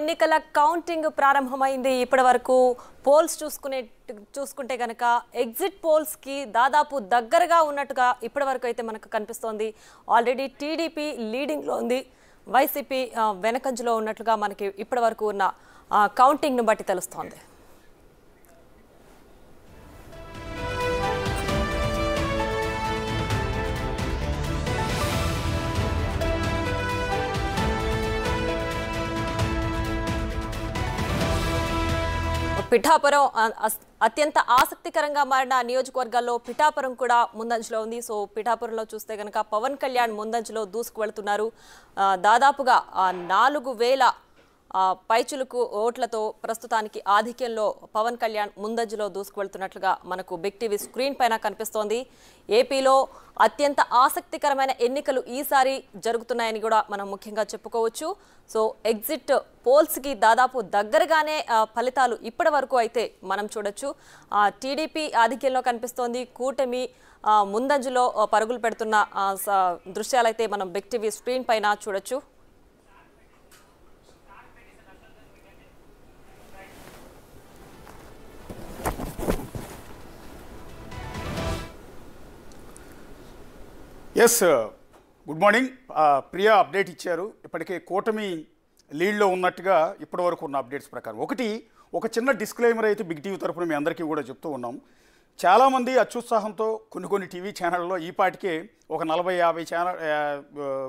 ఎన్నికల కౌంటింగ్ ప్రారంభమైంది ఇప్పటి వరకు పోల్స్ చూసుకునే చూసుకుంటే కనుక ఎగ్జిట్ పోల్స్ కి దాదాపు దగ్గరగా ఉన్నట్టుగా ఇప్పటి వరకు అయితే మనకు కనిపిస్తోంది ఆల్రెడీ టీడీపీ లీడింగ్ లో ఉంది వైసీపీ ఆ, వెనకంజలో ఉన్నట్లుగా మనకి ఇప్పటి వరకు ఉన్న కౌంటింగ్ ను బట్టి తెలుస్తోంది పిఠాపురం ఆ, అస్- అత్యంత ఆసక్తికరంగా మారిన నియోజకవర్గాల్లో పిఠాపురం కూడా ముందంజలో ఉంది సో పిఠాపురంలో చూస్తే కనుక పవన్ కళ్యాణ్ ముందంజలో దూసుకు వెళ్తున్నారు ఆ, దాదాపుగా ఆ, నాలుగు వేల ఆ, పైచులకు ఓట్లతో ప్రస్తుతానికి ఆధిక్యంలో పవన్ కళ్యాణ్ ముందంజలో దూసుకు వెళ్తున్నట్లుగా మనకు బిగ్ టీవీ స్క్రీన్ పైన కనిపిస్తోంది ఏపీలో అత్యంత ఆసక్తికరమైన ఎన్నికలు ఈసారి జరుగుతున్నాయని కూడా మనం ముఖ్యంగా చెప్పుకోవచ్చు సో ఎగ్జిట్ పోల్స్కి దాదాపు దగ్గరగానే ఆ, ఫలితాలు ఇప్పటి వరకు అయితే మనం చూడొచ్చు ఆ, టీడీపీ ఆధిక్యంలో కనిపిస్తోంది కూటమి ఆ, ముందంజలో ఆ, పరుగులు పెడుతున్న ఆ, స- దృశ్యాలైతే మనం బిగ్ టీవీ స్క్రీన్ పైన చూడొచ్చు ఎస్ గుడ్ మార్నింగ్ ఆ, ప్రియా అప్డేట్ ఇచ్చారు ఇప్పటికే కూటమి లీడ్లో ఉన్నట్టుగా ఇప్పటివరకు ఉన్న అప్డేట్స్ ప్రకారం ఒకటి ఒక చిన్న డిస్క్లైమర్ అయితే బిగ్ టీవీ తరపున మీ అందరికీ కూడా చెప్తూ ఉన్నాం చాలామంది అత్యుత్సాహంతో కొన్ని కొన్ని టీవీ ఛానళ్ళలో ఈ పాటికే ఒక నలభై యాభై ఛానల్